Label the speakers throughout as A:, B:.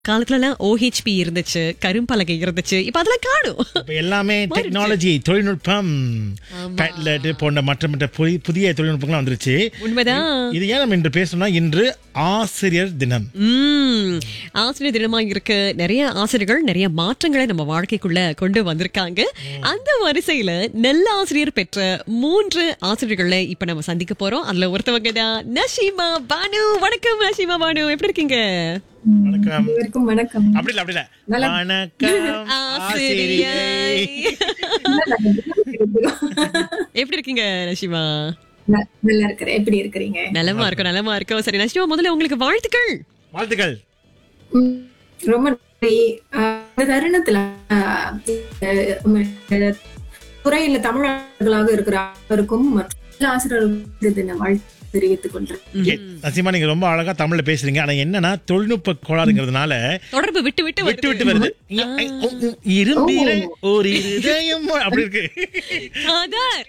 A: காலத்துலலாம் ஓஹெச்பி இருந்துச்சு கரும்பலகை இருந்துச்சு இப்ப அதெல்லாம் காணும்
B: இப்ப எல்லாமே டெக்னாலஜி தொழில்நுட்பம் பேட்லெட் போன்ற மற்ற மற்ற புதி- புதிய தொழில்நுட்பங்கள்லாம் வந்துருச்சு
A: உண்மைதான்
B: இது ஏன் நம்ம இன்று பேசணும்னா இன்று ஆசிரியர் தினம்
A: உம் ஆசிரியர் தினமா இருக்கு நிறைய ஆசிரியர்கள் நிறைய மாற்றங்களை நம்ம வாழ்க்கைக்குள்ள கொண்டு வந்திருக்காங்க அந்த வரிசையில நல்ல ஆசிரியர் பெற்ற மூன்று ஆசிரியர்களை இப்ப நம்ம சந்திக்க போறோம் அதுல ஒருத்தவங்க தான் நஷீமா பானு வணக்கம் நஷீமா பானு எப்படி இருக்கீங்க
B: வணக்கம்
C: அனைவருக்கும் வணக்கம்
B: அப்படி இல்ல அப்படி இல்ல வணக்கம்
A: ஆசிரியை
B: ஆசிரியை
A: எப்படி இருக்கீங்க நஷீமா
C: ந- நல்லா இருக்கிறேன் எப்படி இருக்கிறீங்க
A: நலமா இருக்கும் நலமா இருக்கும் சரி நஷீமா முதல்ல உங்களுக்கு வாழ்த்துக்கள்
B: வாழ்த்துக்கள்
C: ம், ரொம்ப நன்றி ஆஹ், இந்த தருணத்துல ஆஹ், அஹ், உம், துறையில தமிழர்களாக இருக்கிற அனைவருக்கும் மற்றும் எல்லா ஆசிரியர்களுக்கும் தின வாழ்த்து தெரிவித்துக் கொள்றேன்
B: Okay. நசீமா நீங்க ரொம்ப அழகா தமிழ்ல பேசுறீங்க ஆனா என்னன்னா தொழில்நுட்ப கோளாறுங்கிறதுனால
A: தொடர்பு விட்டு விட்டு
B: விட்டு விட்டு வருது இரும்பில ஒரு இருதயம் அப்படி இருக்கு
A: ஆதார்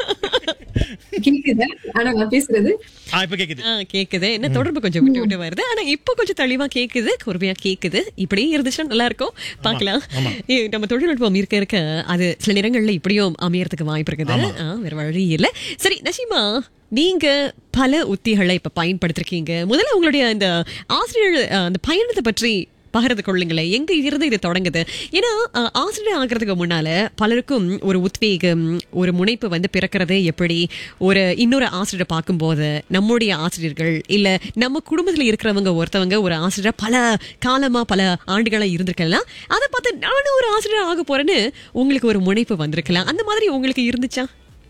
C: கேக்குதா ஆனா நான் பேசுறது
B: ஆ இப்ப கேக்குது
A: ஆ, கேக்குது என்ன தொடர்பு கொஞ்சம் விட்டு விட்டு வருது ஆனா இப்ப கொஞ்சம் தெளிவா கேக்குது பொறுமையா கேக்குது இப்படியே இருந்துச்சுன்னா நல்லா இருக்கும் பாக்கலாம் ஏ, நம்ம தொழில்நுட்பம் இருக்க இருக்க அது சில நேரங்கள்ல இப்படியும் அமையறதுக்கு வாய்ப்பு இருக்குது ஆ, வேற வழி இல்ல சரி நஷிமா நீங்க பல உத்திகளை இப்ப பயன்படுத்திருக்கீங்க முதல்ல உங்களுடைய அந்த ஆசிரியர் ஆ, அந்த பயணத்தை பற்றி பகிர்ந்து கொள்ளுங்களேன் எங்க இருந்து இது தொடங்குது ஏன்னா அஹ், ஆசிரியர் ஆகிறதுக்கு முன்னால பலருக்கும் ஒரு உத்வேகம் ஒரு முனைப்பு வந்து பிறக்கிறது எப்படி ஒரு இன்னொரு ஆசிரியரை பார்க்கும்போது நம்முடைய ஆசிரியர்கள் இல்ல நம்ம குடும்பத்துல இருக்கிறவங்க ஒருத்தவங்க ஒரு ஆசிரியரா பல காலமா பல ஆண்டுகளா இருந்திருக்கலாம் அதை பார்த்து நானும் ஒரு ஆசிரியர் ஆக போறேன்னு உங்களுக்கு ஒரு முனைப்பு வந்திருக்கலாம் அந்த மாதிரி உங்களுக்கு இருந்துச்சா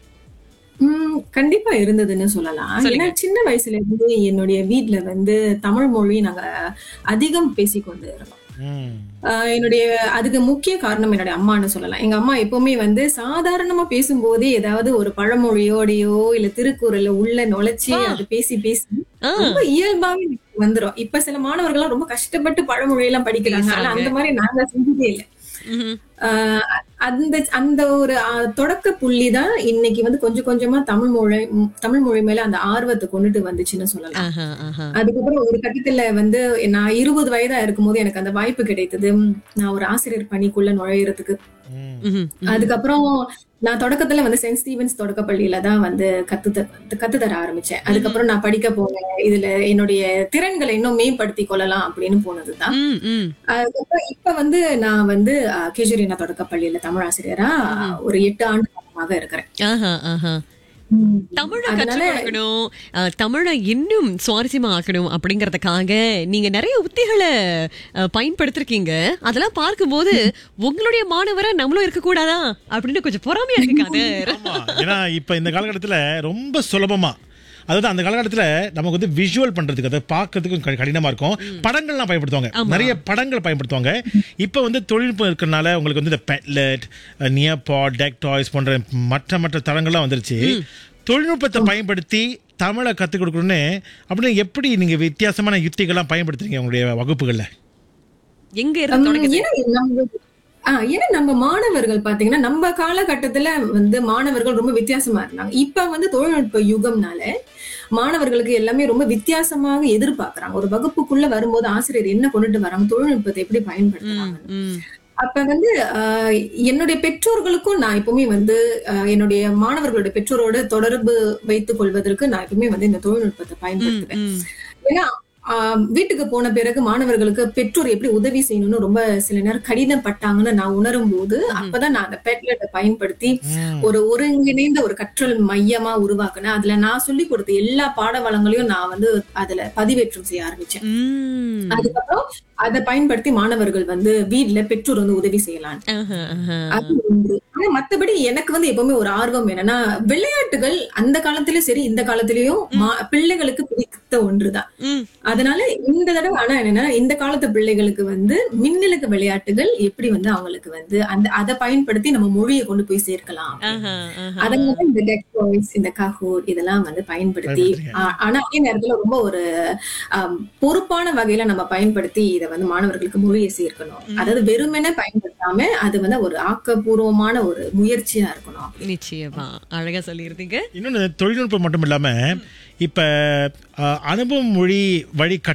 C: உம் கண்டிப்பா இருந்ததுன்னு சொல்லலாம் ஏன்னா சின்ன வயசுல இருந்து என்னுடைய வீட்ல வந்து தமிழ் மொழி நாங்க அதிகம் பேசிக்கொண்டு இருந்தோம்
B: ம்.
C: ஆஹ் என்னுடைய அதுக்கு முக்கிய காரணம் என்னுடைய அம்மான்னு சொல்லலாம் எங்க அம்மா எப்பவுமே வந்து சாதாரணமா பேசும்போதே ஏதாவது ஒரு பழமொழியோடையோ இல்ல திருக்குறள உள்ள நுழைச்சி அது பேசி பேசி
A: ஆ.
C: ரொம்ப இயல்பாவே எனக்கு வந்துரும் இப்ப சில மாணவர்கள் எல்லாம் ரொம்ப கஷ்டப்பட்டு பழமொழி எல்லாம் படிக்கிறாங்க ஆனா அந்த மாதிரி நாங்க செஞ்சதே இல்லை
A: ம்ஹும்.
C: ஆஹ் அந்த அந்த ஒரு ஆஹ், தொடக்க புள்ளி தான் இன்னைக்கு வந்து கொஞ்சம் கொஞ்சமா தமிழ் மொழி ம், தமிழ் மொழி மேல அந்த ஆர்வத்தை கொண்டுட்டு வந்துச்சுன்னு சொல்லலாம்
A: ஆஹா, ஆஹா.
C: அதுக்கப்புறம் ஒரு கட்டத்துல வந்து நான் இருபது வயதா இருக்கும்போது எனக்கு அந்த வாய்ப்பு கிடைத்தது ம், நான் ஒரு ஆசிரியர் பணிக்குள்ள நுழையறதுக்கு
B: ம்.
A: ம்ஹும்.
C: அதுக்கப்புறம் நான் தொடக்கத்துல வந்து சென்ட் ஸ்டீவன்ஸ் தொடக்க பள்ளியில தான் வந்து கத்து த- கத்து தர ஆரம்பிச்சேன் அதுக்கப்புறம் நான் படிக்க போனேன் இதுல என்னுடைய திறன்களை இன்னும் மேம்படுத்தி கொள்ளலாம் அப்படின்னு போனதுதான்
A: ம், ம்.
C: அதுக்கப்புறம் இப்ப வந்து நான் வந்து கேஜரினா தொடக்க பள்ளியில தமிழ் ஆசிரியரா ஒரு எட்டு ஆண்டு காலமாக இருக்கிறேன்
A: ஆஹா, ஆஹா. தமிழை கற்றுக் கொடுக்கணும் அஹ், தமிழை இன்னும் சுவாரஸ்யமா ஆக்கணும் அப்படிங்கறதுக்காக நீங்க நிறைய உத்திகளை அஹ், பயன்படுத்திருக்கீங்க அதெல்லாம் பார்க்கும்போது உங்களுடைய மாணவரா நம்மளும் இருக்க கூடாதா அப்படின்னு கொஞ்சம் பொறாமையா இருக்காது
B: ஆமா ஏன்னா இப்ப இந்த காலகட்டத்துல ரொம்ப சுலபமா அதாவது அந்த காலகட்டத்துல நமக்கு வந்து விஷுவல் பண்றதுக்கு அதை பார்க்கறதுக்கு கொஞ்சம் கடினமா இருக்கும் படங்கள்லாம் பயன்படுத்துவாங்க நிறைய படங்கள் பயன்படுத்துவாங்க இப்ப வந்து தொழில்நுட்பம் இருக்கிறனால உங்களுக்கு வந்து இந்த பெட்லெட் நியர்பாட் டெக் டாய்ஸ் போன்ற மற்ற மற்ற தளங்கள்லாம் வந்துருச்சு தொழில்நுட்பத்தை பயன்படுத்தி தமிழை கற்றுக் கொடுக்கணும்னு அப்படின்னு எப்படி நீங்க வித்தியாசமான யுக்திகள்லாம் பயன்படுத்துறீங்க உங்களுடைய வகுப்புகள்ல
A: எங்க இருந்து தொடங்குது
C: ஏன்னா நம்ம ஆஹ் ஏன்னா நம்ம மாணவர்கள் பாத்தீங்கன்னா நம்ம காலகட்டத்துல வந்து மாணவர்கள் ரொம்ப வித்தியாசமா இருந்தாங்க இப்ப வந்து தொழில்நுட்ப யுகம்னால மாணவர்களுக்கு எல்லாமே ரொம்ப வித்தியாசமாக எதிர்பார்க்கறாங்க ஒரு வகுப்புக்குள்ள வரும்போது ஆசிரியர் என்ன கொண்டுட்டு வராங்க தொழில்நுட்பத்தை எப்படி பயன்படுத்துறாங்க
A: ம்,
C: அப்ப வந்து ஆஹ் என்னுடைய பெற்றோர்களுக்கும் நான் எப்பவுமே வந்து ஆஹ் என்னுடைய மாணவர்களுடைய பெற்றோரோட தொடர்பு வைத்துக் கொள்வதற்கு நான் எப்பவுமே வந்து இந்த தொழில்நுட்பத்தை பயன்படுத்துவேன்
A: ம்.
C: ஏன்னா ஆஹ் வீட்டுக்கு போன பிறகு மாணவர்களுக்கு பெற்றோர் எப்படி உதவி செய்யணும்னு ரொம்ப சில நேரம் கடினப்பட்டாங்கன்னு நான் உணரும் போது அப்பதான் நான் அந்த பெட்லெட்டை பயன்படுத்தி ஒரு ஒருங்கிணைந்த ஒரு கற்றல் மையமா உருவாக்குனேன் அதுல நான் சொல்லி கொடுத்த எல்லா பாட வளங்களையும் நான் வந்து அதுல பதிவேற்றம் செய்ய ஆரம்பிச்சேன்
A: ம்.
C: அதுக்கப்புறம் அதை பயன்படுத்தி மாணவர்கள் வந்து வீட்ல பெற்றோர் வந்து உதவி செய்யலாம்
A: ஆஹா, ஆஹா.
C: அது உண்டு ஆனா மத்தபடி எனக்கு வந்து எப்பவுமே ஒரு ஆர்வம் என்னன்னா விளையாட்டுகள் அந்த காலத்திலயும் சரி இந்த காலத்திலயும் மா- பிள்ளைகளுக்கு பிடித்த ஒன்றுதான்
A: ம்.
C: அதனால இந்த தடவை ஆனா என்னன்னா இந்த காலத்து பிள்ளைகளுக்கு வந்து மின்னலுக்கு விளையாட்டுகள் எப்படி வந்து அவங்களுக்கு வந்து அந்த அதை பயன்படுத்தி நம்ம மொழியை கொண்டு போய் சேர்க்கலாம்
A: ஆஹா, ஆஹா.
C: அதனால இந்த டெக் டாய்ஸ் இந்த கஹூர் இதெல்லாம் வந்து பயன்படுத்தி
B: பயன்படுத்துறீங்க.
C: ஆ- ஆனா அதே நேரத்துல ரொம்ப ஒரு ஆம், பொறுப்பான வகையில நம்ம பயன்படுத்தி இதை வந்து மாணவர்களுக்கு மொழியை சேர்க்கணும் அதாவது வெறுமென பயன்படுத்தாம அது வந்து ஒரு ஆக்கப்பூர்வமான ஒரு முயற்சியா இருக்கணும்
A: நிச்சயமா அழகா சொல்லியிருந்தீங்க
B: இன்னொன்று தொழில்நுட்பம் மட்டும் இல்லாம இப்ப அஹ், அனுபவ மொழி வழி கற்றல்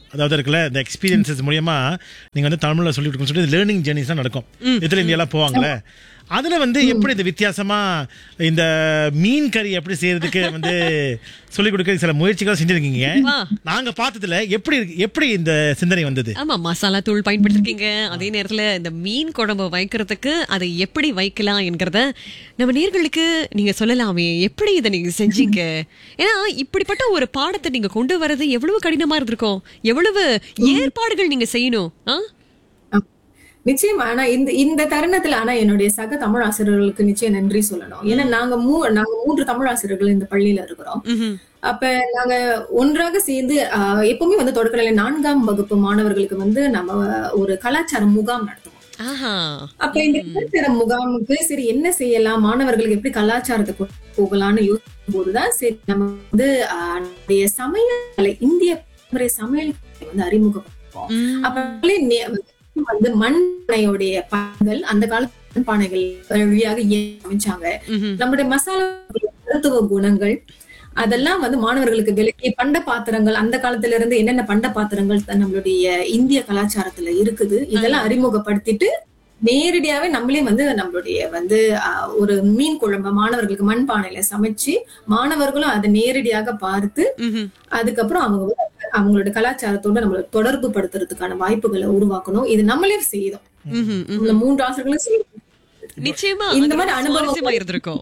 B: அதாவது இருக்குல்ல இந்த எக்ஸ்பீரியன்சஸ் மூலியமா நீங்க வந்து தமிழ்ல சொல்லி கொடுக்கணும்னு சொல்லிட்டு லேர்னிங் ஜெர்னிஸ் தான் நடக்கும் இதில் இந்தியாலாம் போவாங்களே அதுல வந்து எப்படி இந்த வித்தியாசமா இந்த மீன் கறி எப்படி செய்யறதுக்கு வந்து சொல்லிக் கொடுக்க சில முயற்சிகள் செஞ்சிருக்கீங்க
A: வா.
B: நாங்க பார்த்ததுல எப்படி இருக்கு- எப்படி இந்த சிந்தனை வந்தது
A: ஆமா மசாலா தூள் பயன்படுத்திருக்கீங்க அதே நேரத்துல இந்த மீன் குழம்பு வைக்கிறதுக்கு அதை எப்படி வைக்கலாம் என்கிறத நம்ம நேர்களுக்கு நீங்க சொல்லலாமே எப்படி இதை நீங்க செஞ்சீங்க ஏன்னா இப்படிப்பட்ட ஒரு பாடத்தை நீங்க கொண்டு வர்றது எவ்வளவு கடினமா இருந்திருக்கும் எவ்வளவு ஏற்பாடுகள் நீங்க செய்யணும் ஆ?
C: நிச்சயமா ஆனா இந்த இந்த தருணத்துல ஆனா என்னுடைய சக தமிழ் ஆசிரியர்களுக்கு நிச்சயம் நன்றி சொல்லணும் ஏன்னா நாங்க மூ நாங்க மூன்று தமிழ் ஆசிரியர்கள் இந்த பள்ளியில இருக்கிறோம்
A: ம்ஹும்.
C: அப்ப நாங்க ஒன்றாக சேர்ந்து ஆஹ், எப்பவுமே வந்து தொடக்கநிலை நான்காம் வகுப்பு மாணவர்களுக்கு வந்து நம்ம ஒரு கலாச்சார முகாம் நடத்துவோம்
A: ஆஹா
C: அப்ப இந்த கலாச்சார முகாமுக்கு சரி என்ன செய்யலாம் மாணவர்களுக்கு எப்படி கலாச்சாரத்தை கொண்டு போகலாம்னு யோசிக்கும் போதுதான் சரி நம்ம வந்து ஆஹ், நம்முடைய சமையலை இந்திய பாரம்பரிய சமையல் வந்து அறிமுகப்படுத்துவோம்
A: ம்.
C: அப்ப நே- வந்து மண்பானையுடைய பானைகள் அந்த காலத்து மண்பானைகள் வழியாக ஏன் அமைச்சாங்க
A: ம்ஹும்.
C: நம்முடைய மசாலா மருத்துவ குணங்கள் அதெல்லாம் வந்து மாணவர்களுக்கு விலக்கி பண்ட பாத்திரங்கள் அந்த காலத்துல இருந்து என்னென்ன பண்ட பாத்திரங்கள் த- நம்மளுடைய இந்திய கலாச்சாரத்துல இருக்குது இதெல்லாம் அறிமுகப்படுத்திட்டு நேரடியாவே நம்மளே வந்து நம்மளுடைய வந்து ஆஹ், ஒரு மீன் குழம்பு மாணவர்களுக்கு மண்பானையில சமைச்சு மாணவர்களும் அதை நேரடியாக பார்த்து
A: ம்ஹும்.
C: அதுக்கப்புறம் அவங்க வந்து அவங்களோட கலாச்சாரத்தோட நம்மள தொடர்பு படுத்துறதுக்கான வாய்ப்புகளை உருவாக்கணும் இது நம்மளே செய்தோம்
A: ம்ஹும். ம்ஹும்.
C: நம்மள மூன்று ஆசிரியர்களும் செய்தோம்
A: நிச்சயமா
C: இந்த
A: அது
C: மாதிரி
A: ரொம்ப
C: அனுபவம்
A: சுவாரஸ்யமா இருந்திருக்கும்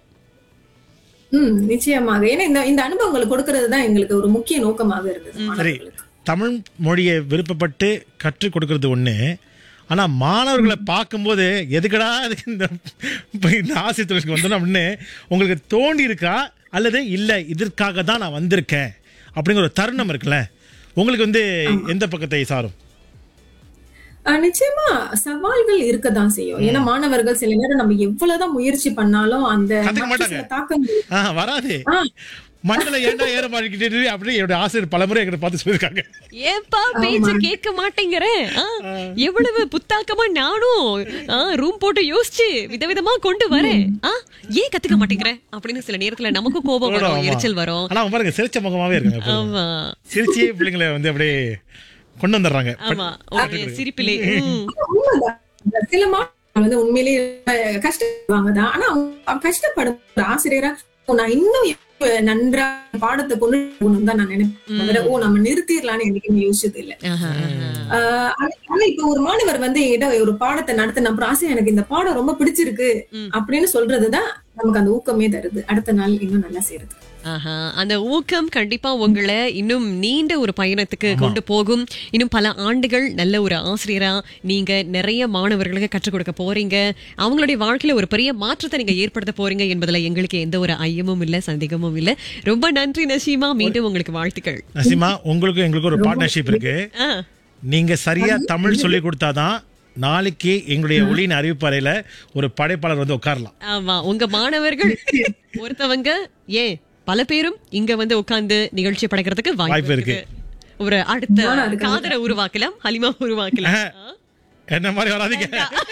C: ம் நிச்சயமாக ஏன்னா இந்த இந்த அனுபவங்களை கொடுக்கறது தான் எங்களுக்கு ஒரு முக்கிய நோக்கமாக இருந்தது
B: சரி
C: மாணவர்களுக்கு
B: தமிழ் மொழியை விருப்பப்பட்டு கற்றுக் கொடுக்கறது ஒண்ணு ஆனா மாணவர்களை பார்க்கும்போது எதுக்கடா இதுக்கு இந்த இப்ப இந்த ஆசிரியர் தொழிலுக்கு வந்தோம் அப்படின்னு உங்களுக்கு தோண்டி இருக்கா அல்லது இல்ல இதற்காக தான் நான் வந்திருக்கேன் அப்படிங்கிற ஒரு தருணம் இருக்குல்ல உங்களுக்கு வந்து எந்த பக்கத்தை சாரும்
C: ஆஹ் நிச்சயமா சவால்கள் இருக்கதான் செய்யும் ஏன்னா மாணவர்கள் சில நேரம் நம்ம எவ்வளவுதான் முயற்சி பண்ணாலும் அந்த
B: கத்துக்க
C: மற்ற
B: மாட்டாங்க.
C: சில தாக்கங்கள்
B: ஆ வராது
C: ஆ,
B: மண்டல ஏன்டா ஏற மாட்டிக்கிட்டு அப்படின்னு என்னுடைய ஆசிரியர் பலமுறை எங்கிட்ட பார்த்து சொல்லியிருக்காங்க
A: ஏப்பா பேச்ச கேட்க மாட்டேங்கிறேன் ஆ, எவ்வளவு புத்தாக்கமா நானும் ரூம் போட்டு யோசிச்சு விதவிதமா கொண்டு வரேன் ஆ, ஏன் கத்துக்க மாட்டேங்கிற அப்படின்னு சில நேரத்துல நமக்கும் கோபம் வரும்
B: ஆமா.
A: எரிச்சல் வரும்
B: ஆனா அவங்க பாருங்க சிரிச்ச முகமாவே இருக்காங்க எப்போதும்.
A: ஆமா
B: சிரிச்சியே பிள்ளைங்களை வந்து அப்படியே கொண்டு வந்துடுறாங்க
A: ஆமா உங்களுடைய சிரிப்பிலே ம்.
C: உண்மைதான். சில மாணவர்கள் வந்து உண்மையிலேயே அஹ், கஷ்டப்படுவாங்க தான் ஆனா அவங்க கஷ்டப்படும் ஒரு ஆசிரியரா ஓ, நான் இன்னும் இப்ப நன்றா பாடத்தை கொண்டு போகணும் தான் நான் நினைப்பேன் தவிர, ஓ நம்ம நிறுத்திடலாம்னு என்னைக்குமே யோசிச்சது இல்ல
A: ஆஹா, ஆஹா.
C: ஆஹ் ஆனா- ஆனா இப்ப ஒரு மாணவர் வந்து என்கிட்ட ஒரு பாடத்தை நடத்தின அப்புறம் ஆசை எனக்கு இந்த பாடம் ரொம்ப பிடிச்சிருக்கு
A: ம்.
C: அப்படின்னு சொல்றதுதான் நமக்கு அந்த ஊக்கமே தருது அடுத்த நாள் இன்னும் நல்லா செய்யறது
A: ஆஹா அந்த ஊக்கம் கண்டிப்பா உங்களை இன்னும் நீண்ட ஒரு பயணத்துக்கு கொண்டு போகும் இன்னும் பல ஆண்டுகள் நல்ல ஒரு ஆசிரியரா நீங்க நிறைய மாணவர்களுக்கு கற்றுக் கொடுக்க போறீங்க அவங்களுடைய வாழ்க்கையில ஒரு பெரிய மாற்றத்தை நீங்க ஏற்படுத்த போறீங்க என்பதுல எங்களுக்கு எந்த ஒரு ஐயமும் இல்ல சந்தேகமும் இல்ல ரொம்ப நன்றி நசீமா மீண்டும் உங்களுக்கு வாழ்த்துக்கள்
B: நசிமா உங்களுக்கும் எங்களுக்கும் ஒரு பார்ட்னர்ஷிப் இருக்கு
A: ஆ,
B: நீங்க சரியா தமிழ் சொல்லி கொடுத்தாதான் நாளைக்கு எங்களுடைய ஒளியின் அறிவிப்பறையில ஒரு படைப்பாளர் வந்து உட்காரலாம்
A: ஆமா உங்க மாணவர்கள் ஒருத்தவங்க ஏன் பல பேரும் இங்க வந்து உட்கார்ந்து நிகழ்ச்சி படைக்கிறதுக்கு வாய்ப்பு
B: வாய்ப்பு
A: இருக்கு
B: இருக்கு.
A: ஒரு அடுத்த காதரை உருவாக்கலாம் ஹலிமா உருவாக்கலாம் ஆ?
B: என்ன மாதிரி வராதீங்க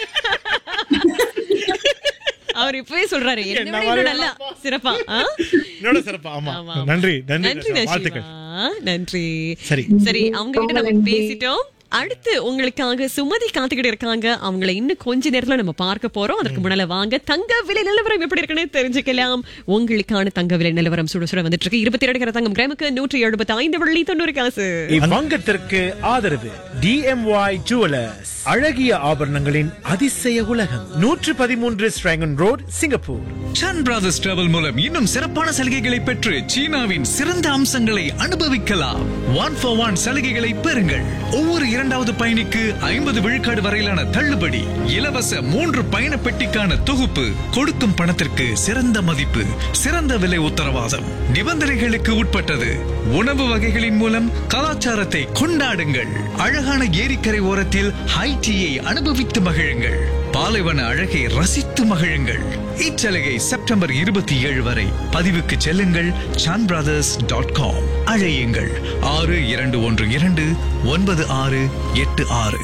A: அவர் இப்பவே சொல்றாரு என்ன
B: என்ன
A: விட
B: மாதிரி
A: இன்னும் நல்லா சிறப்பா ஆ?
B: என்னோட சிறப்பா ஆமா
A: ஆமா, ஆமா.
B: நன்றி நன்றி
A: நன்றி
B: நசிமா.
A: நஷிமா
B: வாழ்த்துக்கள்
A: நன்றி
B: சரி
A: சரி அவங்க கிட்ட நம்ம பேசிட்டோம் அடுத்து உங்களுக்காக சுமதி காத்துக்கிட்டு இருக்காங்க அவங்கள இன்னும் கொஞ்ச நேரத்துல நம்ம பார்க்க போறோம் அதற்கு முன்னால வாங்க தங்க விலை நிலவரம் எப்படி இருக்குன்னு தெரிஞ்சுக்கலாம் உங்களுக்கான தங்க விலை நிலவரம் சுட சுட வந்துட்டு இருக்கு இருபத்தி ஏழு தங்கம் கிராமுக்கு நூற்றி எழுபத்தி ஐந்து வெள்ளி தொண்ணூறு காசு
D: இவ்வங்கத்திற்கு ஆதரவு டிஎம்ஒய் ஜுவலர்ஸ் அழகிய ஆபரணங்களின் அதிசய உலகம் நூற்று பதிமூன்று Serangoon road Singapore
E: sun brothers travel மூலம் இன்னும் சிறப்பான சலுகைகளை பெற்று சீனாவின் சிறந்த அம்சங்களை அனுபவிக்கலாம் ஒன் ஃபார் ஒன் சலுகைகளை பெறுங்கள் ஒவ்வொரு இரண்டாவது பயணிக்கு ஐம்பது விழுக்காடு வரையிலான தள்ளுபடி இலவச மூன்று பயண பெட்டிக்கான தொகுப்பு கொடுக்கும் பணத்திற்கு சிறந்த மதிப்பு சிறந்த விலை உத்தரவாதம் நிபந்தனைகளுக்கு உட்பட்டது உணவு வகைகளின் மூலம் கலாச்சாரத்தை கொண்டாடுங்கள் அழகான ஏரிக்கரை ஓரத்தில் ஹை டீயை அனுபவித்து மகிழுங்கள் பாலைவன அழகை ரசித்து மகிழுங்கள் இச்சலுகை செப்டம்பர் இருபத்தி ஏழு வரை பதிவுக்கு செல்லுங்கள் சான் பிரதர்ஸ் டாட் காம் அழையுங்கள் ஆறு இரண்டு ஒன்று இரண்டு ஒன்பது ஆறு எட்டு ஆறு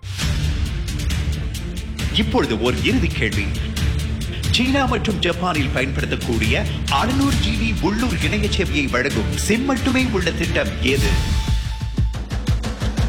F: இப்பொழுது ஒரு இறுதி கேள்வி சீனா மற்றும் ஜப்பானில் பயன்படுத்தக்கூடிய 600 ஜிபி உள்ளூர் இணைய சேவையை வழங்கும் சிம் மட்டுமே உள்ள திட்டம் எது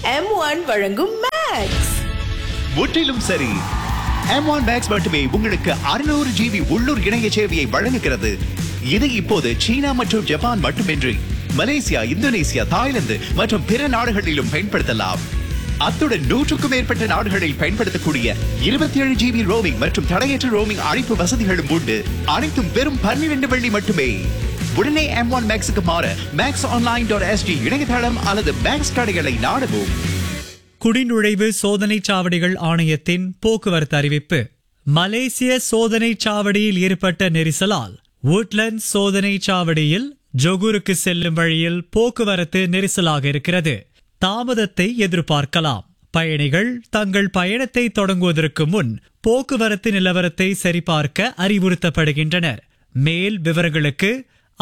G: எம் ஒன் வழங்கும் மேக்ஸ்
F: முற்றிலும் சரி M1 மேக்ஸ் மட்டுமே உங்களுக்கு 600 ஜிபி உள்ளூர் இணைய சேவையை வழங்குகிறது இது இப்போது சீனா மற்றும் ஜப்பான் மட்டுமின்றி மலேசியா இந்தோனேசியா தாய்லாந்து மற்றும் பிற நாடுகளிலும் பயன்படுத்தலாம் அத்துடன் நூற்றுக்கும் மேற்பட்ட நாடுகளில் பயன்படுத்தக்கூடிய இருபத்தி ஏழு ஜிபி ரோமிங் மற்றும் தடையற்ற ரோமிங் அழைப்பு வசதிகளும் உண்டு அனைத்தும் வெறும் பன்னிரண்டு வெள்ளி மட்டுமே உடனே எம் ஒன் மேக்ஸுக்கு மாற மேக்ஸ் ஆன்லைன் டாட் எஸ்டி இணையதளம் அல்லது மேக்ஸ் கடைகளை நாடவும்
H: குடிநுழைவு சோதனைச் சாவடிகள் ஆணையத்தின் போக்குவரத்து அறிவிப்பு மலேசிய சோதனைச் சாவடியில் ஏற்பட்ட நெரிசலால் woodlands சோதனைச் சாவடியில் ஜொகூருக்கு செல்லும் வழியில் போக்குவரத்து நெரிசலாக இருக்கிறது தாமதத்தை எதிர்பார்க்கலாம் பயணிகள் தங்கள் பயணத்தை தொடங்குவதற்கு முன் போக்குவரத்து நிலவரத்தை சரிபார்க்க அறிவுறுத்தப்படுகின்றனர் மேல் விவரங்களுக்கு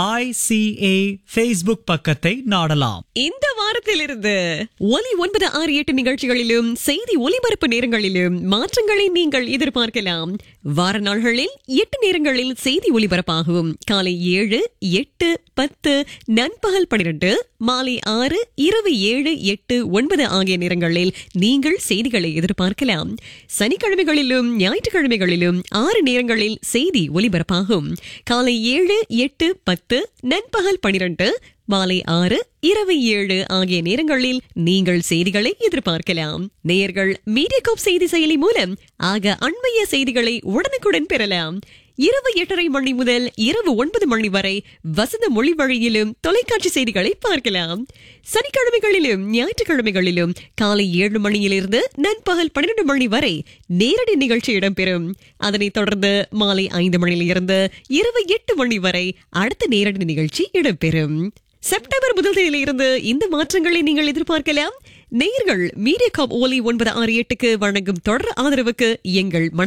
H: ஐசிஏ ஃபேஸ்புக் பக்கத்தை நாடலாம்
A: இந்த வாரத்திலிருந்து ஒலி ஒன்பது ஆறு எட்டு நிகழ்ச்சிகளிலும் செய்தி ஒலிபரப்பு நேரங்களிலும் மாற்றங்களை நீங்கள் எதிர்பார்க்கலாம் வார நாள்களில் எட்டு நேரங்களில் செய்தி ஒலிபரப்பாகும் காலை ஏழு எட்டு பத்து நண்பகல் பனிரெண்டு மாலை ஆறு இரவு ஏழு எட்டு ஒன்பது ஆகிய நேரங்களில் நீங்கள் செய்திகளை எதிர்பார்க்கலாம் சனிக்கிழமைகளிலும் ஞாயிற்றுக்கிழமைகளிலும் ஆறு நேரங்களில் செய்தி ஒலிபரப்பாகும் காலை ஏழு எட்டு பத்து நண்பகல் பனிரெண்டு மாலை ஆறு இரவு ஏழு ஆகிய நேரங்களில் நீங்கள் செய்திகளை எதிர்பார்க்கலாம் நேயர்கள் மீடியாகாப் செய்தி செயலி மூலம் ஆக அண்மைய செய்திகளை உடனுக்குடன் பெறலாம் இரவு எட்டரை மணி முதல் இரவு ஒன்பது மணி வரை வசந்த மொழி வழியிலும் தொலைக்காட்சி செய்திகளை பார்க்கலாம் சனிக்கிழமைகளிலும் ஞாயிற்றுக்கிழமைகளிலும் காலை ஏழு மணியிலிருந்து நண்பகல் பன்னிரண்டு மணி வரை நேரடி நிகழ்ச்சி இடம்பெறும் அதனைத் தொடர்ந்து மாலை ஐந்து மணியிலிருந்து இரவு எட்டு மணி வரை அடுத்த நேரடி நிகழ்ச்சி இடம்பெறும் செப்டம்பர் முதல் தேதியிலிருந்து இந்த மாற்றங்களை நீங்கள் எதிர்பார்க்கலாம் நேயர்கள் மீடியா காப் ஓலி ஒன்பது ஆறு எட்டுக்கு வழங்கும் தொடர் ஆதரவுக்கு எங்கள் மன